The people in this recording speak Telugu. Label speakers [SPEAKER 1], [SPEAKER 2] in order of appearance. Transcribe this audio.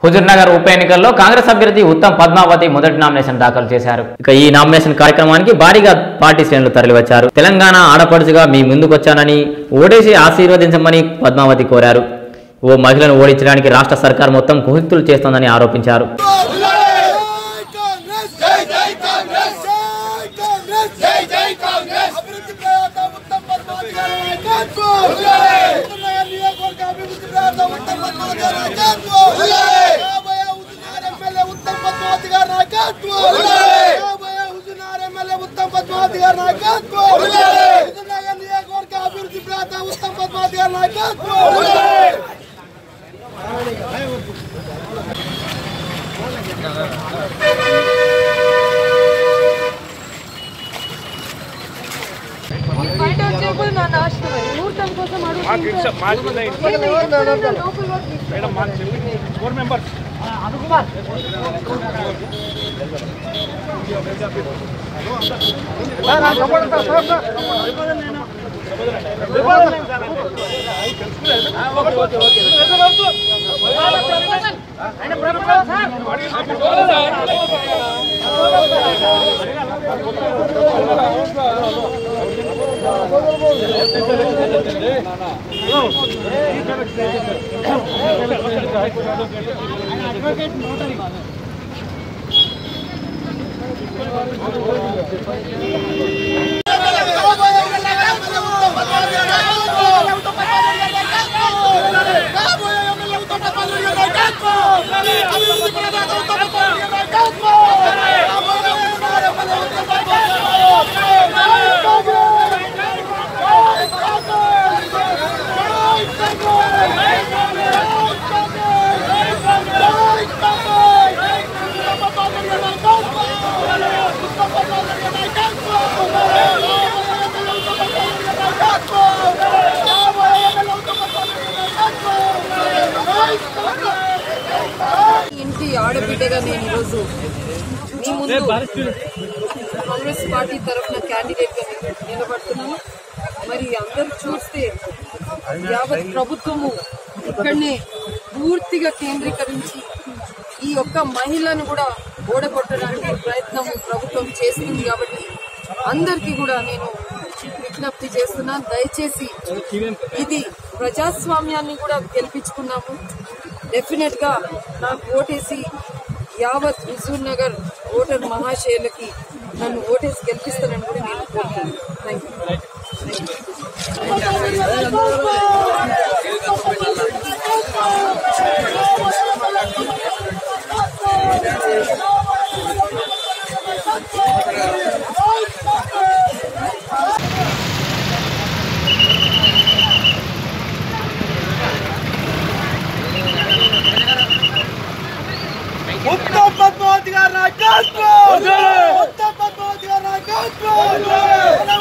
[SPEAKER 1] హుజూర్నగర్ ఉప ఎన్నికల్లో కాంగ్రెస్ అభ్యర్థి ఉత్తమ్ పద్మావతి మొదటి నామినేషన్ దాఖలు చేశారు ఇక ఈ నామినేషన్ కార్యక్రమానికి భారీగా పార్టీ శ్రేణులు తరలివచ్చారు తెలంగాణ ఆడపడుచుగా మీ ముందుకొచ్చానని ఓడేసి ఆశీర్వదించమని పద్మావతి కోరారు ఓ మహిళను ఓడించడానికి రాష్ట్ర సర్కార్ మొత్తం కుహితులు చేస్తోందని ఆరోపించారు
[SPEAKER 2] జై జై కాంగ్రెస్ జై జై కాంగ్రెస్ అభివృద్ధి ప్రయాత ఉత్తమ్ పద్మావతి గారి నాయకత్వం హుజూర్ నియోజకవర్గ అభివృద్ధి ప్రయాత ఉత్తమ్ పద్మావతి గారి నాయకత్వం రాబోయే హుజూర్ ఎమ్మెల్యే ఉత్తమ్ పద్మావతి గారి నాయకత్వం రాబోయే హుజూర్ ఎమ్మెల్యే ఉత్తమ్ పద్మావతి గారి నాయకత్వం హుజూర్ నగర్ నియోజకవర్గ అభివృద్ధి ప్రయాత ఉత్తమ్ పద్మావతి గారి నాయకత్వం
[SPEAKER 3] బయట వచ్చేప్పుడు నా నాశనం అది. ముహూర్తం కోసం అడుగుతుంటే నేను ఎప్పుడైనా లోపల వరకు తీసుకెళ్ళాను. ఇంటి ఆడబిడ్డగా నేను ఈరోజు మీ ముందు కాంగ్రెస్ పార్టీ తరఫున క్యాండిడేట్ గా నిల- నిలబడుతున్నాను మరి అందరూ చూస్తే యావత్ ప్రభుత్వము ఇక్కడనే పూర్తిగా కేంద్రీకరించి ఈ యొక్క మహిళను కూడా ఓడగొట్టడానికి ప్రయత్నం ప్రభుత్వం చేస్తుంది కాబట్టి అందరికీ కూడా నేను విజ్ఞప్తి చేస్తున్నాను దయచేసి ఇది ప్రజాస్వామ్యాన్ని కూడా గెలిపించుకున్నాము డెఫినెట్ గా నాకు ఓటేసి యావత్ హుజూర్ నగర్ ఓటర్ మహాశయులకి నన్ను ఓటేసి గెలిపిస్తానని కూడా నేను కోరుతున్నాను థ్యాంక్ యూ
[SPEAKER 2] ఉత్తమ్ పద్మావతి గారి నాయకత్వం ఉత్తమ్ పద్మావతి గారి నాయకత్వం